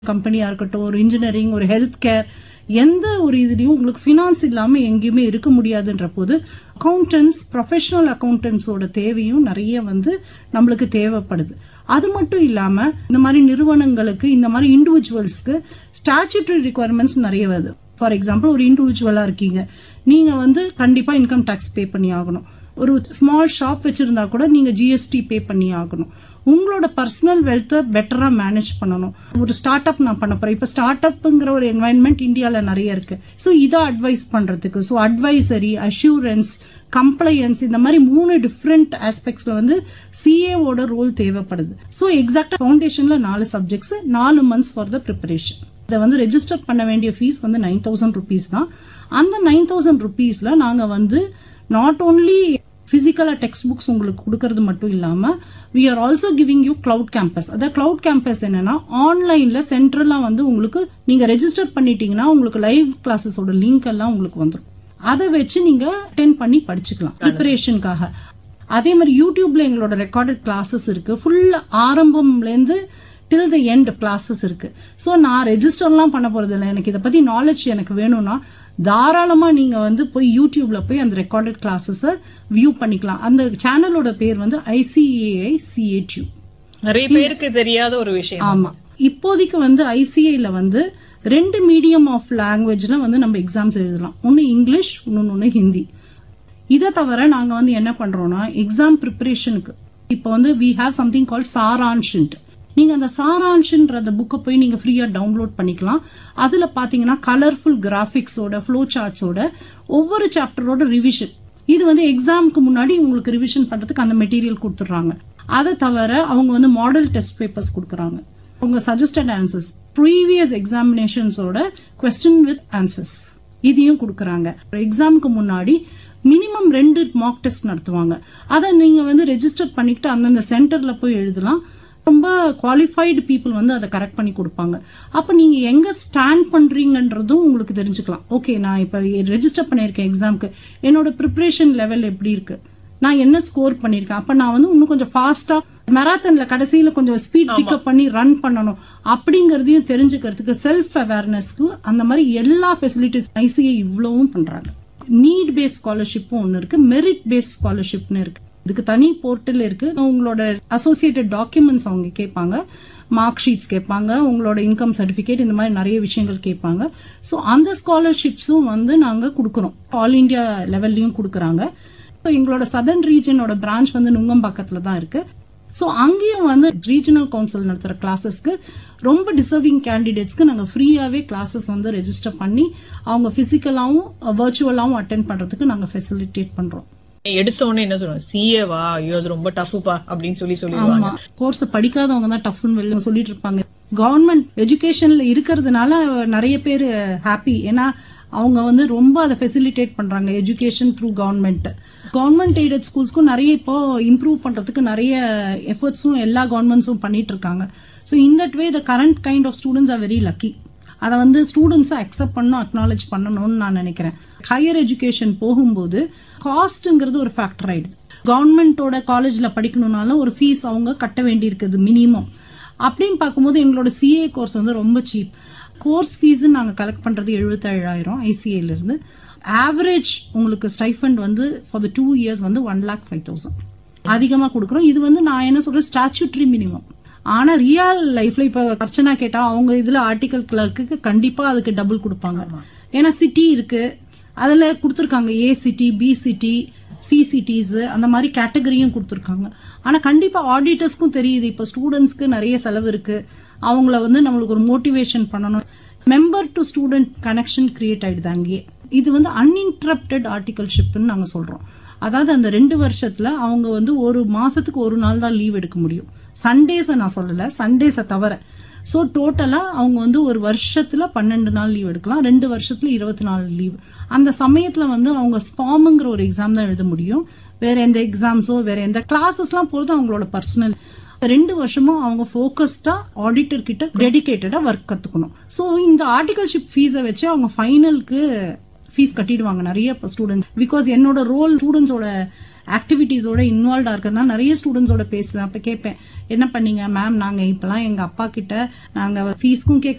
கம்பெனியா இருக்கட்டும் ஒரு இன்ஜினியரிங் ஒரு ஹெல்த் கேர் எந்த ஒரு இதுலயும் உங்களுக்கு ஃபினான்ஸ் இல்லாம எங்கேயுமே இருக்க முடியாதுன்ற போது அக்கௌண்டன்ஸ் ப்ரொஃபஷனல் அக்கௌண்டன்ஸோட தேவையும் நிறைய வந்து நம்மளுக்கு தேவைப்படுது அது மட்டும் இல்லாம இந்த மாதிரி நிறுவனங்களுக்கு இந்த மாதிரி இண்டிவிஜுவல்ஸ்க்கு ஸ்டாச்சுட்டரி ரிக்குவயர்மெண்ட்ஸ் நிறைய வருது ஃபார் எக்ஸாம்பிள் ஒரு இண்டிவிஜுவலா இருக்கீங்க நீங்க வந்து கண்டிப்பா இன்கம் டேக்ஸ் பே பண்ணி ஆகணும் ஒரு ஸ்மால் ஷாப் வச்சிருந்தா கூட நீங்க ஜிஎஸ்டி பே பண்ணி ஆகணும் உங்களோட பர்சனல் வெல்த்தை பெட்டரா மேனேஜ் பண்ணணும் ஒரு ஸ்டார்ட் அப் நான் பண்ண போறேன் இப்ப ஸ்டார்ட் அப்ங்கிற ஒரு என்வாயன்மெண்ட் இந்தியால நிறைய இருக்கு ஸோ இதை அட்வைஸ் பண்றதுக்கு ஸோ அட்வைசரி அஷூரன்ஸ் கம்ப்ளையன்ஸ் இந்த மாதிரி மூணு டிஃப்ரெண்ட் ஆஸ்பெக்ட்ஸ்ல வந்து சிஏவோட ரோல் தேவைப்படுது ஸோ எக்ஸாக்டா ஃபவுண்டேஷன்ல நாலு சப்ஜெக்ட்ஸ் நாலு மந்த்ஸ் ஃபார் த ப்ரிப்பரேஷன் இதை வந்து ரெஜிஸ்டர் பண்ண வேண்டிய ஃபீஸ் வந்து நைன் தௌசண்ட் ருபீஸ் தான் அந்த நைன் தௌசண்ட் ருபீஸ்ல நாங்க வந்து நாட் ஓன்லி பிசிக்கலா டெக்ஸ்ட் புக்ஸ் உங்களுக்கு கொடுக்கறது மட்டும் இல்லாம we are also giving you cloud campus அதாவது கிளவுட் கேம்பஸ் என்னன்னா ஆன்லைன்ல சென்ட்ரலா வந்து உங்களுக்கு நீங்க ரெஜிஸ்டர் பண்ணிட்டீங்கன்னா உங்களுக்கு லைவ் கிளாஸஸோட லிங்க் எல்லாம் உங்களுக்கு வந்துடும் அதை வச்சு நீங்க அட்டென்ட் பண்ணி படிச்சுக்கலாம் ப்ரிப்பரேஷனுக்காக அதே மாதிரி யூடியூப்ல எங்களோட ரெக்கார்டட் கிளாஸஸ் இருக்கு ஃபுல் ஆரம்பம்ல இருந்து டில் த எண்ட் கிளாஸஸ் இருக்கு ஸோ நான் ரெஜிஸ்டர்லாம் பண்ண போறது இல்லை எனக்கு இதை பத்தி நாலேஜ் எனக்கு வேணும்னா தாராளமா நீங்க வந்து போய் யூடியூப்ல போய் அந்த ரெக்கார்டட் கிளாஸஸ வியூ பண்ணிக்கலாம் அந்த சேனலோட பேர் வந்து ஐசிஏஐ சிஏடியூ நிறைய பேருக்கு தெரியாத ஒரு விஷயம் ஆமா இப்போதைக்கு வந்து ஐசிஐல வந்து ரெண்டு மீடியம் ஆஃப் லாங்குவேஜ்ல வந்து நம்ம எக்ஸாம்ஸ் எழுதலாம் ஒன்னு இங்கிலீஷ் இன்னொன்னு ஒன்று ஹிந்தி இதை தவிர நாங்க வந்து என்ன பண்றோம்னா எக்ஸாம் ப்ரிப்பரேஷனுக்கு இப்போ வந்து வி ஹேவ் சம்திங் கால் சாரான்ஷன்ட் நீங்க அந்த சாரான்ஷன்ற அந்த புக்கை போய் நீங்க ஃப்ரீயா டவுன்லோட் பண்ணிக்கலாம் அதுல பாத்தீங்கன்னா கலர்ஃபுல் கிராஃபிக்ஸோட ஃப்ளோ சார்ட்ஸோட ஒவ்வொரு சாப்டரோட ரிவிஷன் இது வந்து எக்ஸாமுக்கு முன்னாடி உங்களுக்கு ரிவிஷன் பண்றதுக்கு அந்த மெட்டீரியல் கொடுத்துட்றாங்க அதை தவிர அவங்க வந்து மாடல் டெஸ்ட் பேப்பர்ஸ் கொடுக்குறாங்க உங்க சஜஸ்டட் ஆன்சர்ஸ் ப்ரீவியஸ் எக்ஸாமினேஷன்ஸோட கொஸ்டின் வித் ஆன்சர்ஸ் இதையும் கொடுக்குறாங்க எக்ஸாமுக்கு முன்னாடி மினிமம் ரெண்டு மார்க் டெஸ்ட் நடத்துவாங்க அதை நீங்க வந்து ரெஜிஸ்டர் பண்ணிக்கிட்டு அந்தந்த சென்டர்ல போய் எழுதலாம் ரொம்ப குவாலிஃபைடு பீப்புள் வந்து அதை கரெக்ட் பண்ணி கொடுப்பாங்க அப்ப நீங்க எங்க ஸ்டாண்ட் பண்றீங்கன்றதும் உங்களுக்கு தெரிஞ்சுக்கலாம் ஓகே நான் இப்ப ரெஜிஸ்டர் பண்ணியிருக்கேன் எக்ஸாம்க்கு என்னோட ப்ரிப்பரேஷன் லெவல் எப்படி இருக்கு நான் என்ன ஸ்கோர் பண்ணிருக்கேன் அப்ப நான் வந்து இன்னும் கொஞ்சம் ஃபாஸ்டா மெராத்தன்ல கடைசியில கொஞ்சம் ஸ்பீட் பிக்கப் பண்ணி ரன் பண்ணணும் அப்படிங்கறதையும் தெரிஞ்சுக்கிறதுக்கு செல்ஃப் அவேர்னஸ்க்கு அந்த மாதிரி எல்லா ஃபெசிலிட்டிஸ் ஐசிஐ இவ்வளவும் பண்றாங்க நீட் பேஸ் ஸ்காலர்ஷிப்பும் ஒன்னு இருக்கு மெரிட் பேஸ் ஸ்காலர்ஷிப்னு இருக்கு இதுக்கு தனி போர்ட்டல் இருக்கு உங்களோட அசோசியேட்டட் டாக்குமெண்ட்ஸ் அவங்க கேட்பாங்க மார்க் ஷீட்ஸ் கேட்பாங்க உங்களோட இன்கம் சர்டிபிகேட் இந்த மாதிரி நிறைய விஷயங்கள் கேட்பாங்க ஸோ அந்த ஸ்காலர்ஷிப்ஸும் வந்து நாங்க கொடுக்குறோம் ஆல் இந்தியா லெவல்லையும் கொடுக்குறாங்க So, எங்களோட சதர்ன் ரீஜனோட பிரான்ச் வந்து நுங்கம்பாக்கத்துல தான் இருக்கு ஸோ அங்கேயும் வந்து ரீஜனல் கவுன்சில் நடத்துகிற கிளாஸஸ்க்கு ரொம்ப டிசர்விங் கேண்டிடேட்ஸ்க்கு நாங்கள் ஃப்ரீயாகவே கிளாஸஸ் வந்து ரெஜிஸ்டர் பண்ணி அவங்க ஃபிசிக்கலாகவும் வர்ச்சுவலாகவும் அட்டென்ட் பண்ணுறதுக்கு நாங்கள் ஃபெசிலிட்டேட் பண்ணுறோம் எடுத்த உடனே என்ன சொல்லுவாங்க சிஏ வா ஐயோ அது ரொம்ப டஃப்புப்பா அப்படின்னு சொல்லி சொல்லிடுவாங்க ஆமா கோர்ஸ் படிக்காதவங்க தான் டஃப்னு வெளில சொல்லிட்டு இருப்பாங்க கவர்மெண்ட் எஜுகேஷன்ல இருக்கிறதுனால நிறைய பேர் ஹாப்பி ஏன்னா அவங்க வந்து ரொம்ப அதை ஃபெசிலிட்டேட் பண்றாங்க education through government government aided ஸ்கூல்ஸ்க்கும் நிறைய இப்போ இம்ப்ரூவ் பண்றதுக்கு நிறைய எஃபர்ட்ஸும் எல்லா கவர்மெண்ட்ஸும் பண்ணிட்டு இருக்காங்க so in that way the current kind of students are very lucky அதை வந்து ஸ்டூடெண்ட்ஸும் அக்செப்ட் பண்ணணும் அக்னாலேஜ் பண்ணணும்னு நான் நினைக்கிறேன் ஹையர் எஜுகேஷன் போகும்போது காஸ்ட்ங்கிறது ஒரு ஃபேக்டர் ஆயிடுது கவர்மெண்டோட காலேஜ்ல படிக்கணும்னாலும் ஒரு ஃபீஸ் அவங்க கட்ட வேண்டி இருக்குது மினிமம் அப்படின்னு பார்க்கும்போது எங்களோட சிஏ கோர்ஸ் வந்து ரொம்ப சீப் கோர்ஸ் ஃபீஸ் நாங்க கலெக்ட் பண்றது எழுபத்தேழாயிரம் ஐசிஐல இருந்து ஆவரேஜ் உங்களுக்கு ஸ்டைஃபண்ட் வந்து ஃபார் த டூ இயர்ஸ் வந்து ஒன் லேக் ஃபைவ் தௌசண்ட் அதிகமா கொடுக்குறோம் இது வந்து நான் என்ன சொல்றேன் ஸ்டாச்சுட்ரி மினிமம் ஆனா ரியல் லைஃப்ல இப்ப அர்ச்சனா கேட்டா அவங்க இதுல ஆர்டிகல் கிளர்க்கு கண்டிப்பா அதுக்கு டபுள் கொடுப்பாங்க ஏன்னா சிட்டி இருக்கு அதுல கொடுத்துருக்காங்க A city B city C cities அந்த மாதிரி கேட்டகரியும் கொடுத்துருக்காங்க ஆனா கண்டிப்பா ஆடிட்டர்ஸ்க்கும் தெரியுது இப்ப ஸ்டூடெண்ட்ஸ்க்கு நிறைய செலவு இருக்கு அவங்கள வந்து நம்மளுக்கு ஒரு மோட்டிவேஷன் பண்ணணும் member to student connection create ஆயிடுது அங்கேயே இது வந்து அன்இன்டரப்டட் ஆர்டிகல்ஷிப்னு நாங்க சொல்றோம் அதாவது அந்த ரெண்டு வருஷத்துல அவங்க வந்து ஒரு மாசத்துக்கு ஒரு நாள் தான் லீவ் எடுக்க முடியும் சண்டேஸை நான் சொல்லல சண்டேஸை தவிர ஸோ டோட்டலா அவங்க வந்து ஒரு வருஷத்துல பன்னெண்டு நாள் லீவ் எடுக்கலாம் ரெண்டு வருஷத்துல இருபத்தி நாலு லீவ் அந்த சமயத்துல வந்து அவங்க ஸ்பாமுங்கிற ஒரு எக்ஸாம் தான் எழுத முடியும் வேற எந்த எக்ஸாம்ஸோ வேற எந்த கிளாஸஸ்லாம் போறது அவங்களோட பர்சனல் ரெண்டு வருஷமும் அவங்க ஃபோக்கஸ்டா ஆடிட்டர் கிட்ட டெடிகேட்டடா ஒர்க் கத்துக்கணும் ஸோ இந்த ஆர்டிகல்ஷிப் ஃபீஸை வச்சு அவங்க ஃபைனலுக்கு ஃபீஸ் கட்டிடுவாங்க நிறைய ஸ்டூடெண்ட்ஸ் பிகாஸ் என்னோட ரோல் ஸ்டூடெண்ட்ஸோட ஆக்டிவிட்டீஸோட இன்வால்வ்டா இருக்கிறதுனால நிறைய ஸ்டூடெண்ட்ஸோட பேசுவேன் அப்ப கேட்பேன் என்ன பண்ணீங்க மேம் நாங்க இப்பெல்லாம் எங்க அப்பா கிட்ட நாங்க ஃபீஸ்க்கும் கேட்க